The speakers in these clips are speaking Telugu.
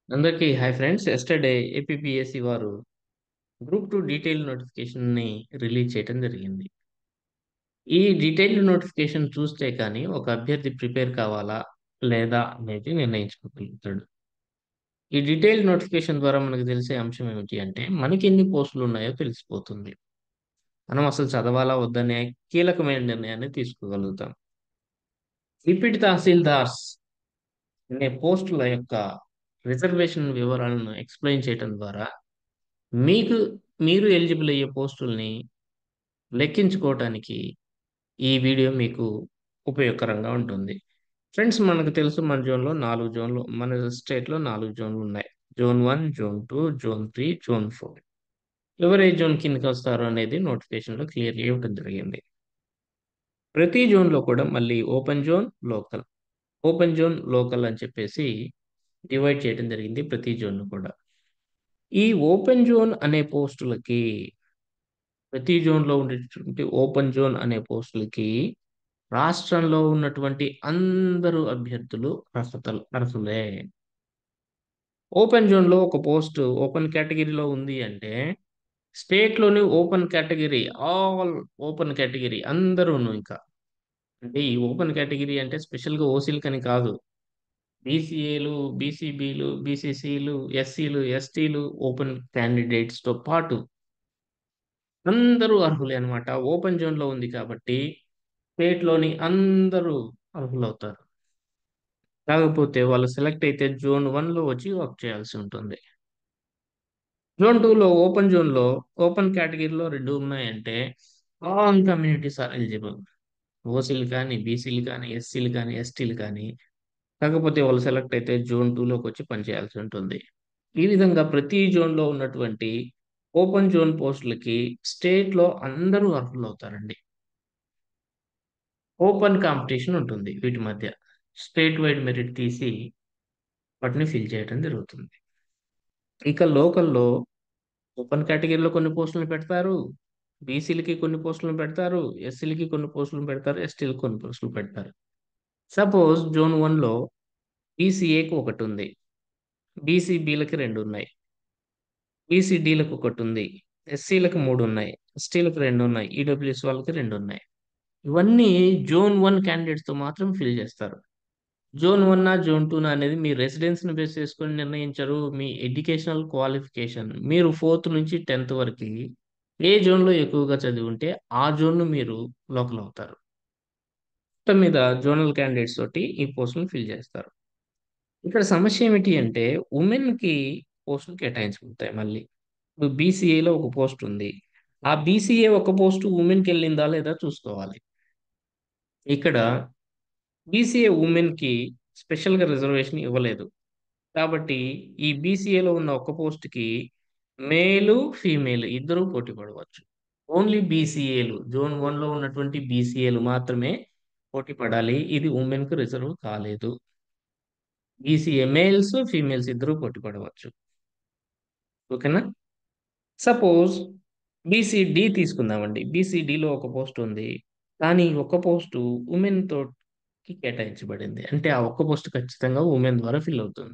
అందరికీ హాయ్ ఫ్రెండ్స్ ఎస్టర్డే ఏపీపీఎస్సి వారు గ్రూప్ టూ డీటెయిల్ నోటిఫికేషన్ని రిలీజ్ చేయడం జరిగింది ఈ డీటెయిల్డ్ నోటిఫికేషన్ చూస్తే కానీ ఒక అభ్యర్థి ప్రిపేర్ కావాలా లేదా అనేది నిర్ణయించుకోగలుగుతాడు ఈ డీటెయిల్డ్ నోటిఫికేషన్ ద్వారా మనకు తెలిసే అంశం ఏమిటి అంటే మనకి ఎన్ని పోస్టులు ఉన్నాయో తెలిసిపోతుంది మనం అసలు చదవాలా వద్దనే కీలకమైన నిర్ణయాన్ని తీసుకోగలుగుతాం రిపీట్ తహసీల్దార్స్ అనే పోస్టుల యొక్క రిజర్వేషన్ వివరాలను ఎక్స్ప్లెయిన్ చేయడం ద్వారా మీకు మీరు ఎలిజిబుల్ అయ్యే పోస్టుల్ని లెక్కించుకోవటానికి ఈ వీడియో మీకు ఉపయోగకరంగా ఉంటుంది ఫ్రెండ్స్ మనకు తెలుసు మన జోన్లో నాలుగు జోన్లు మన స్టేట్లో నాలుగు జోన్లు ఉన్నాయి zone one zone two zone three zone four ఎవరు ఏ జోన్ కిందకి వస్తారో అనేది నోటిఫికేషన్లో క్లియర్గా ఇవ్వడం జరిగింది ప్రతి జోన్లో కూడా మళ్ళీ open zone local open zone local అని చెప్పేసి డివైడ్ చేయడం జరిగింది ప్రతి జోన్ కూడా ఈ ఓపెన్ జోన్ అనే పోస్టులకి ప్రతి జోన్లో ఉండేటటువంటి ఓపెన్ జోన్ అనే పోస్టులకి రాష్ట్రంలో ఉన్నటువంటి అందరూ అభ్యర్థులు అర్హతలు అర్హులే ఓపెన్ జోన్లో ఒక పోస్ట్ ఓపెన్ కేటగిరీలో ఉంది అంటే స్టేట్లోని open category all open category అందరూను ఇంకా అంటే ఈ ఓపెన్ కేటగిరీ అంటే స్పెషల్గా ఓసీలకని కాదు బీసీఏలు బీసీబీలు బీసీసీలు ఎస్సీలు ఎస్టీలు ఓపెన్ క్యాండిడేట్స్తో పాటు అందరూ అర్హులే అనమాట ఓపెన్ జోన్లో ఉంది కాబట్టి స్టేట్లోని అందరూ అర్హులవుతారు కాకపోతే వాళ్ళు సెలెక్ట్ అయితే జోన్ వన్లో వచ్చి వర్క్ చేయాల్సి ఉంటుంది జోన్ టూలో ఓపెన్ జోన్లో ఓపెన్ కేటగిరీలో రెండు ఉన్నాయంటే ఆల్ కమ్యూనిటీస్ ఆర్ ఎలిజిబుల్ ఓసీలు కానీ బీసీలు కానీ ఎస్సీలు కానీ ఎస్టీలు కానీ కాకపోతే వాళ్ళు సెలెక్ట్ అయితే జోన్ టూలోకి వచ్చి పనిచేయాల్సి ఉంటుంది ఈ విధంగా ప్రతి జోన్లో ఉన్నటువంటి ఓపెన్ జోన్ పోస్టులకి స్టేట్లో అందరూ అర్హులు అవుతారండి ఓపెన్ కాంపిటీషన్ ఉంటుంది వీటి మధ్య స్టేట్ వైడ్ మెరిట్ తీసి వాటిని ఫిల్ చేయడం జరుగుతుంది ఇక లోకల్లో ఓపెన్ కేటగిరీలో కొన్ని పోస్టులను పెడతారు బీసీలకి కొన్ని పోస్టులను పెడతారు ఎస్సీలకి కొన్ని పోస్టులను పెడతారు ఎస్టీలకి కొన్ని పోస్టులు పెడతారు సపోజ్ జోన్ వన్లో బీసీఏకి ఒకటి ఉంది బీసీబీలకి రెండు ఉన్నాయి బీసీడీలకు ఒకటి ఉంది ఎస్సీలకు మూడు ఉన్నాయి ఎస్టీలకు రెండు ఉన్నాయి ఈడబ్ల్యూఎస్ వాళ్ళకి రెండు ఉన్నాయి ఇవన్నీ జోన్ వన్ క్యాండిడేట్స్తో మాత్రం ఫిల్ చేస్తారు జోన్ వన్ జోన్ టూనా అనేది మీ రెసిడెన్స్ని బేస్ చేసుకొని నిర్ణయించరు మీ ఎడ్యుకేషనల్ క్వాలిఫికేషన్ మీరు ఫోర్త్ నుంచి టెన్త్ వరకు ఏ జోన్లో ఎక్కువగా చదివి ఉంటే ఆ జోన్ను మీరు లోకల్ అవుతారు మొత్తం మీద జోనల్ క్యాండిడేట్స్ తోటి ఈ పోస్టులను ఫిల్ చేస్తారు ఇక్కడ సమస్య ఏమిటి అంటే ఉమెన్కి పోస్టులు కేటాయించుకుంటాయి మళ్ళీ ఇప్పుడు బీసీఏలో ఒక పోస్ట్ ఉంది ఆ బీసీఏ ఒక పోస్ట్ ఉమెన్కి వెళ్ళిందా లేదా చూసుకోవాలి ఇక్కడ బీసీఏ ఉమెన్కి స్పెషల్గా రిజర్వేషన్ ఇవ్వలేదు కాబట్టి ఈ బీసీఏలో ఉన్న ఒక పోస్ట్కి మేలు ఫీమేల్ ఇద్దరూ పోటీ పడవచ్చు ఓన్లీ బీసీఏలు జోన్ వన్లో ఉన్నటువంటి బీసీఏలు మాత్రమే పోటీ పడాలి ఇది ఉమెన్కు రిజర్వ్ కాలేదు బీసీఏ మేల్స్ ఫీమేల్స్ ఇద్దరూ పోటీ పడవచ్చు ఓకేనా సపోజ్ బీసీడి తీసుకుందామండి బీసీడీలో ఒక పోస్ట్ ఉంది కానీ ఒక పోస్టు ఉమెన్ తోటి కేటాయించబడింది అంటే ఆ ఒక్క పోస్ట్ ఖచ్చితంగా ఉమెన్ ద్వారా ఫిల్ అవుతుంది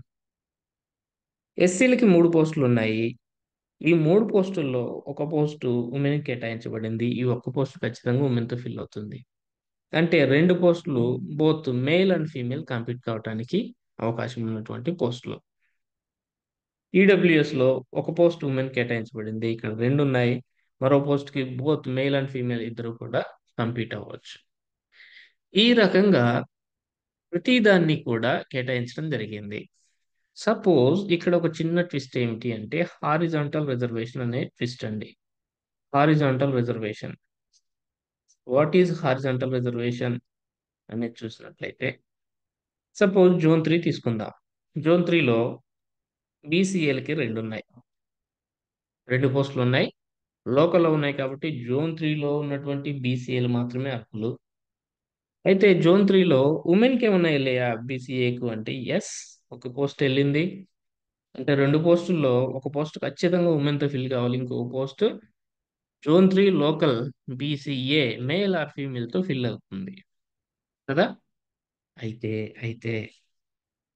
ఎస్సీలకి మూడు పోస్టులు ఉన్నాయి ఈ మూడు పోస్టుల్లో ఒక పోస్టు ఉమెన్ కేటాయించబడింది ఈ ఒక్క పోస్ట్ ఖచ్చితంగా ఉమెన్తో ఫిల్ అవుతుంది అంటే రెండు పోస్టులు both male and female compete కావడానికి అవకాశం ఉన్నటువంటి పోస్టులు ఈడబ్ల్యూఎస్లో ఒక పోస్ట్ ఉమెన్ కేటాయించబడింది ఇక్కడ రెండు ఉన్నాయి మరో పోస్ట్కి బోత్ మేల్ అండ్ ఫీమేల్ ఇద్దరు కూడా కంపీట్ అవ్వచ్చు ఈ రకంగా ప్రతిదాన్ని కూడా కేటాయించడం జరిగింది సపోజ్ ఇక్కడ ఒక చిన్న ట్విస్ట్ ఏమిటి అంటే హారిజాంటల్ రిజర్వేషన్ అనే ట్విస్ట్ అండి horizontal reservation what is horizontal reservation అనేది చూసినట్లయితే సపోజ్ జోన్ త్రీ తీసుకుందాం జోన్ త్రీలో బీసీఏలకి రెండు ఉన్నాయి రెండు పోస్టులు ఉన్నాయి లోకల్లో ఉన్నాయి కాబట్టి జోన్ త్రీలో ఉన్నటువంటి బీసీఏలు మాత్రమే అర్హులు అయితే జోన్ త్రీలో ఉమెన్కి ఏమన్నా వెళ్ళాయా బీసీఏకు అంటే ఎస్ ఒక పోస్ట్ వెళ్ళింది అంటే రెండు పోస్టుల్లో ఒక పోస్ట్ ఖచ్చితంగా ఉమెన్తో ఫిల్ కావాలి ఇంకొక post zone three local BCA male or ఫీమేల్తో ఫిల్ అవుతుంది కదా అయితే అయితే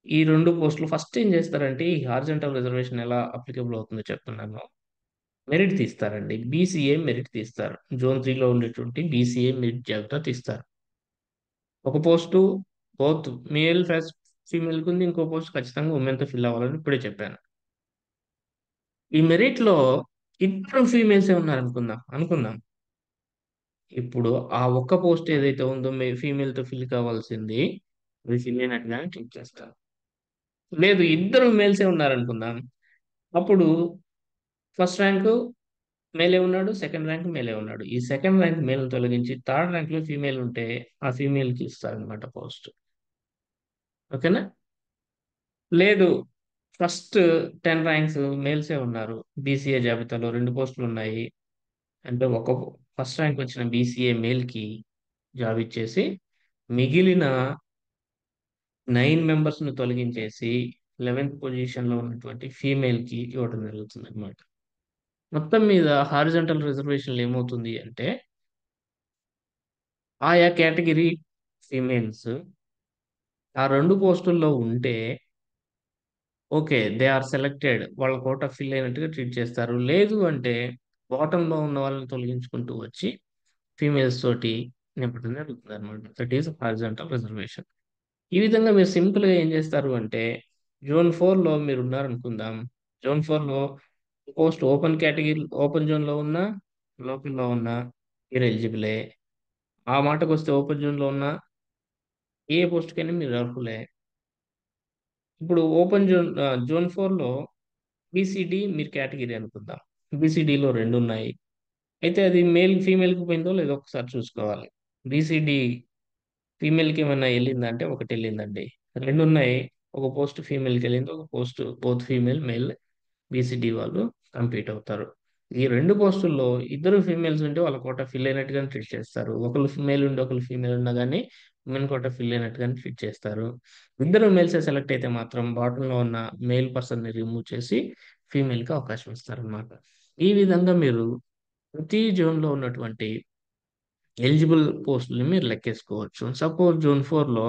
ఈ రెండు పోస్టులు ఫస్ట్ ఏం చేస్తారంటే ఈ హార్జెంటల్ రిజర్వేషన్ ఎలా అప్లికబుల్ అవుతుందో చెప్తున్నాను మెరిట్ తీస్తారండి బీసీఏ మెరిట్ తీస్తారు జోన్ త్రీలో ఉండేటువంటి బీసీఏ మెరిట్ జాబితా తీస్తారు ఒక post both male plus female కి ఉంది ఇంకో పోస్ట్ ఖచ్చితంగా ఉమెన్ తో ఫిల్ అవ్వాలని ఇప్పుడే చెప్పాను ఈ మెరిట్ లో ఇద్దరు ఫీమేల్స్ ఏ ఉన్నారు అనుకుందాం అనుకుందాం ఇప్పుడు ఆ ఒక్క పోస్ట్ ఏదైతే ఉందో ఫీమేల్ తో ఫిల్ కావాల్సింది అది ఫిల్ అయినట్టుగానే క్లిక్ చేస్తారు లేదు ఇద్దరు మేల్సే ఉన్నారనుకుందాం అప్పుడు ఫస్ట్ ర్యాంక్ మేలే ఉన్నాడు సెకండ్ ర్యాంక్ మేలే ఉన్నాడు ఈ సెకండ్ ర్యాంక్ మేల్ తొలగించి థర్డ్ ర్యాంక్ లో ఫీమేల్ ఉంటే ఆ ఫీమేల్ కి ఇస్తారనమాట పోస్ట్ ఓకేనా లేదు ఫస్ట్ టెన్ ర్యాంక్స్ మేల్సే ఉన్నారు బీసీఏ జాబితాలో రెండు పోస్టులు ఉన్నాయి అంటే ఒక ఫస్ట్ ర్యాంక్ వచ్చిన బీసీఏ మేల్ కి జాబ్ ఇచ్చేసి మిగిలిన నైన్ మెంబర్స్ ను తొలగించేసి లెవెన్త్ పొజిషన్ లో ఉన్నటువంటి ఫీమేల్ కి ఇవ్వడం జరుగుతుంది అనమాట మొత్తం మీద హారిజంటల్ రిజర్వేషన్లు ఏమవుతుంది అంటే ఆయా కేటగిరీ ఫీమేల్స్ ఆ రెండు పోస్టుల్లో ఉంటే ఓకే దే ఆర్ సెలెక్టెడ్ వాళ్ళ కోట ఫిల్ అయినట్టుగా ట్రీట్ చేస్తారు లేదు అంటే బాటంలో ఉన్న వాళ్ళని తొలగించుకుంటూ వచ్చి ఫీమేల్స్ తోటి నింపడం జరుగుతుంది అనమాట దట్ ఈస్ హారిజంటల్ రిజర్వేషన్ ఈ విధంగా మీరు సింపుల్ గా ఏం చేస్తారు అంటే జోన్ ఫోర్ లో మీరు ఉన్నారనుకుందాం జోన్ ఫోర్ లో post open category open zone లో ఉన్న లోకల్ లో ఉన్న మీరు ఎలిజిబులే ఆ మాటకు వస్తే ఓపెన్ జోన్ లో ఉన్న ఏ పోస్ట్ కైనా మీరు అర్హులే ఇప్పుడు ఓపెన్ జోన్ జోన్ ఫోర్ లో బీసీడీ మీరు కేటగిరీ అనుకుందాం బీసీడీలో రెండు ఉన్నాయి అయితే అది మేల్ ఫీమేల్కి పోయిందో లేదో ఒకసారి చూసుకోవాలి బీసీడీ ఫీమేల్కి ఏమైనా వెళ్ళిందా అంటే ఒకటి వెళ్ళిందండి రెండు ఉన్నాయి ఒక పోస్ట్ ఫీమేల్కి వెళ్ళింది ఒక post both female male BCD వాళ్ళు కంప్లీట్ అవుతారు ఈ రెండు పోస్టుల్లో ఇద్దరు ఫీమేల్స్ ఉంటే వాళ్ళ కోట ఫిల్ అయినట్టుగానే ట్రీట్ చేస్తారు ఒకరు ఫీమేల్ ఉండి ఒకరు ఫీమేల్ ఉన్నా కానీ ఉమెన్ కోట ఫిల్ అయినట్టుగానే ట్రీట్ చేస్తారు ఇద్దరు మేల్స్ సెలెక్ట్ అయితే మాత్రం బాటమ్ లో ఉన్న మేల్ పర్సన్ ని రిమూవ్ చేసి ఫీమేల్ కి అవకాశం ఇస్తారు అనమాట ఈ విధంగా మీరు ప్రతి జోన్ లో ఉన్నటువంటి ఎలిజిబుల్ పోస్టులని మీరు లెక్కేసుకోవచ్చు సపోజ్ జోన్ ఫోర్ లో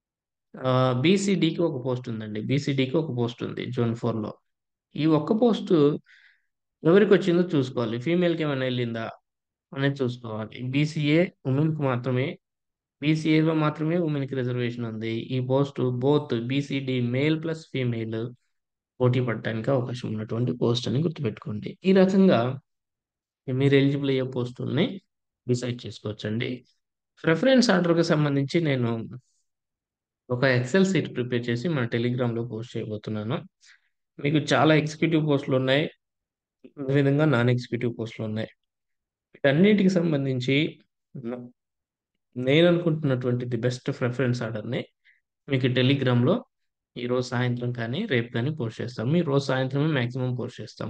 బీసీడీకి ఒక పోస్ట్ ఉందండి బీసీడీకి ఒక పోస్ట్ ఉంది జోన్ ఫోర్ లో ఈ ఒక్క పోస్ట్ ఎవరికి వచ్చిందో చూసుకోవాలి ఫీమేల్కి ఏమైనా వెళ్ళిందా అనేది చూసుకోవాలి బీసీఏ ఉమెన్కి మాత్రమే బీసీఏలో మాత్రమే ఉమెన్కి రిజర్వేషన్ ఉంది ఈ post both BCD male plus female పోటీ పడటానికి అవకాశం ఉన్నటువంటి పోస్ట్ అని గుర్తుపెట్టుకోండి ఈ రకంగా మీరు ఎలిజిబుల్ అయ్యే పోస్టుల్ని డిసైడ్ చేసుకోవచ్చండి ప్రిఫరెన్స్ ఆర్డర్కి సంబంధించి నేను ఒక ఎక్సెల్ సీట్ ప్రిపేర్ చేసి మన టెలిగ్రామ్లో పోస్ట్ చేయబోతున్నాను మీకు చాలా ఎగ్జిక్యూటివ్ పోస్టులు ఉన్నాయి అదేవిధంగా నాన్ ఎగ్జిక్యూటివ్ పోస్టులు ఉన్నాయి వీటన్నిటికి సంబంధించి నేను అనుకుంటున్నటువంటి ది బెస్ట్ ప్రిఫరెన్స్ ఆర్డర్ని మీకు టెలిగ్రామ్లో ఈరోజు సాయంత్రం కానీ రేపు కానీ పోస్ట్ చేస్తాం ఈ రోజు సాయంత్రమే మ్యాక్సిమం పోస్ట్ చేస్తాం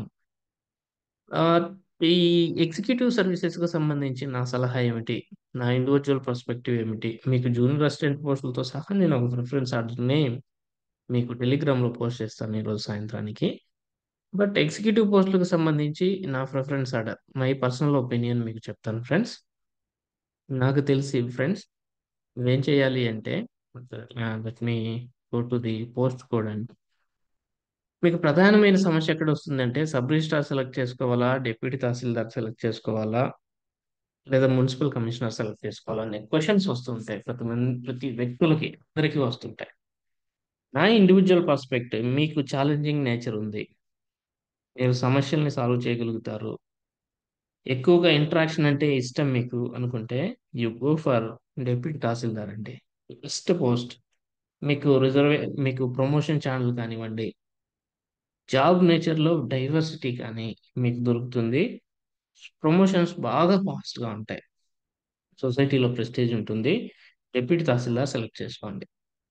ఈ ఎగ్జిక్యూటివ్ సర్వీసెస్కి సంబంధించి నా సలహా ఏమిటి నా ఇండివిజువల్ పర్స్పెక్టివ్ ఏమిటి మీకు జూనియర్ అసిస్టెంట్ పోస్టులతో సహా నేను ఒక ప్రిఫరెన్స్ ఆర్డర్ని మీకు టెలిగ్రామ్లో పోస్ట్ చేస్తాను ఈరోజు సాయంత్రానికి బట్ ఎగ్జిక్యూటివ్ పోస్టులకు సంబంధించి నా preference order my personal opinion మీకు చెప్తాను ఫ్రెండ్స్ నాకు తెలిసి ఫ్రెండ్స్ ఏం చేయాలి అంటే let me go to the post code అండి మీకు ప్రధానమైన సమస్య ఎక్కడ వస్తుందంటే సబ్ రిజిస్ట్రార్ సెలెక్ట్ చేసుకోవాలా డిప్యూటీ తహసీల్దార్ సెలెక్ట్ చేసుకోవాలా లేదా మున్సిపల్ కమిషనర్ సెలెక్ట్ చేసుకోవాలా అనే క్వశ్చన్స్ వస్తుంటాయి ప్రతి మంది ప్రతి వ్యక్తులకి అందరికీ వస్తుంటాయి నా ఇండివిజువల్ పర్స్పెక్టివ్ మీకు ఛాలెంజింగ్ నేచర్ ఉంది మీరు సమస్యల్ని సాల్వ్ చేయగలుగుతారు ఎక్కువగా ఇంటరాక్షన్ అంటే ఇష్టం మీకు అనుకుంటే you go for deputy tahsildar అండి బెస్ట్ పోస్ట్ మీకు రిజర్వే మీకు ప్రమోషన్ ఛానల్ కానివ్వండి జాబ్ నేచర్లో డైవర్సిటీ కానీ మీకు దొరుకుతుంది ప్రమోషన్స్ బాగా ఫాస్ట్గా ఉంటాయి సొసైటీలో ప్రెస్టేజ్ ఉంటుంది డెప్యూటీ తహసీల్దార్ సెలెక్ట్ చేసుకోండి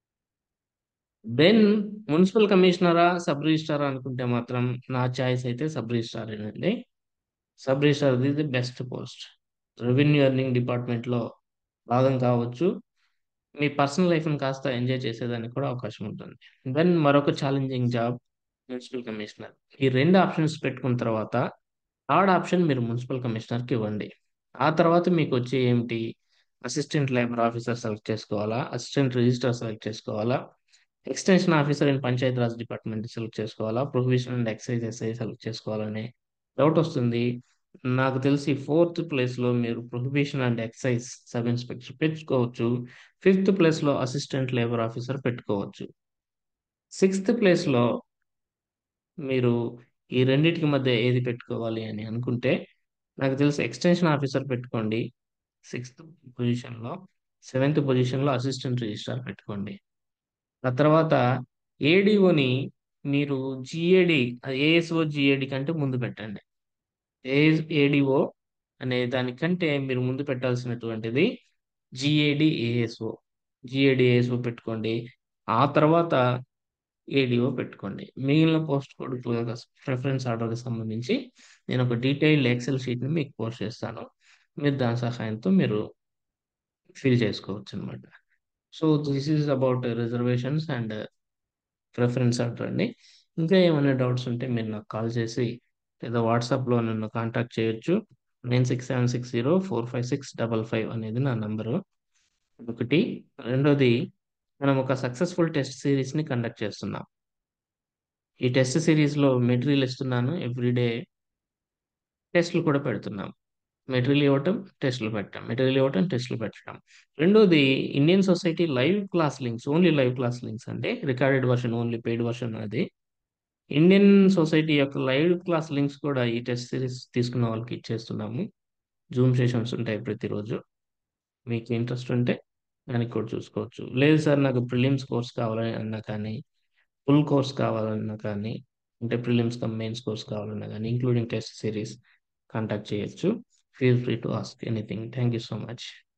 దెన్ మున్సిపల్ కమిషనరా సబ్ రిజిస్ట్రారా అనుకుంటే మాత్రం నా చాయిస్ అయితే సబ్ రిజిస్ట్రార్ అండి sub registrar the best post revenue earning డిపార్ట్మెంట్లో భాగం కావచ్చు మీ పర్సనల్ లైఫ్ని కాస్త ఎంజాయ్ చేసేదానికి కూడా అవకాశం ఉంటుంది దెన్ మరొక ఛాలెంజింగ్ జాబ్ మున్సిపల్ కమిషనర్ ఈ రెండు ఆప్షన్స్ పెట్టుకున్న తర్వాత థర్డ్ ఆప్షన్ మీరు మున్సిపల్ కమిషనర్కి ఇవ్వండి ఆ తర్వాత మీకు వచ్చే ఏమిటి అసిస్టెంట్ లేబర్ ఆఫీసర్ సెలెక్ట్ చేసుకోవాలా అసిస్టెంట్ రిజిస్టర్ సెలెక్ట్ చేసుకోవాలా extension officer in panchayat raj department select చేసుకోవాలా profession and excise SI select చేసుకోవాలని డౌట్ వస్తుంది నాకు తెలిసి ఫోర్త్ ప్లేస్లో మీరు prohibition and excise sub inspector పెట్టుకోవచ్చు ఫిఫ్త్ ప్లేస్లో అసిస్టెంట్ లేబర్ ఆఫీసర్ పెట్టుకోవచ్చు సిక్స్త్ ప్లేస్లో మీరు ఈ రెండింటికి మధ్య ఏది పెట్టుకోవాలి అని అనుకుంటే నాకు తెలిసి ఎక్స్టెన్షన్ ఆఫీసర్ పెట్టుకోండి సిక్స్త్ పొజిషన్లో సెవెంత్ పొజిషన్లో అసిస్టెంట్ రిజిస్ట్రార్ పెట్టుకోండి ఆ తర్వాత ఏడిఓని మీరు జిఏడి ఏఎస్ఓ జిఏడి కంటే ముందు పెట్టండి ఏ ఏడిఓ అనే దానికంటే మీరు ముందు పెట్టాల్సినటువంటిది జిఏడి ఏఎస్ఓ జిఏడి ఏఎస్ఓ పెట్టుకోండి ఆ తర్వాత ఏడిఓ పెట్టుకోండి మిగిలిన పోస్ట్ కోడ్ ప్రిఫరెన్స్ ఆర్డర్కి సంబంధించి నేను ఒక డీటెయిల్డ్ ఎక్సెల్ షీట్ని మీకు పోస్ట్ చేస్తాను మీరు దాని సహాయంతో మీరు ఫిల్ చేసుకోవచ్చు అనమాట so this is about reservations and preference order అండి ఇంకా ఏమైనా డౌట్స్ ఉంటే మీరు నాకు కాల్ చేసి లేదా వాట్సాప్లో నన్ను కాంటాక్ట్ చేయొచ్చు nine six seven six zero four five six double five అనేది నా నంబరు ఒకటి రెండోది మనం ఒక సక్సెస్ఫుల్ టెస్ట్ సిరీస్ని కండక్ట్ చేస్తున్నాం ఈ టెస్ట్ సిరీస్లో మెటీరియల్ ఇస్తున్నాను ఎవ్రీడే టెస్ట్లు కూడా పెడుతున్నాం మెటీరియల్ ఇవ్వటం టెస్ట్లు పెట్టడం మెటీరియల్ ఇవ్వటం టెస్ట్లు పెట్టడం రెండోది Indian society live class links only live class links అంటే recorded version only paid version అది ఇండియన్ సొసైటీ యొక్క లైవ్ క్లాస్ లింక్స్ కూడా ఈ టెస్ట్ సిరీస్ తీసుకున్న వాళ్ళకి ఇచ్చేస్తున్నాము జూమ్ సెషన్స్ ఉంటాయి ప్రతిరోజు మీకు ఇంట్రెస్ట్ ఉంటే దానికి కూడా చూసుకోవచ్చు లేదు సార్ నాకు ప్రిలిమ్స్ కోర్స్ కావాలని అన్నా కానీ ఫుల్ కోర్స్ కావాలన్నా కానీ అంటే ప్రిలిమ్స్ కమ్ మెయిన్స్ కోర్స్ కావాలన్నా కానీ ఇంక్లూడింగ్ టెస్ట్ సిరీస్ కాంటాక్ట్ చేయొచ్చు feel free to ask anything thank you so much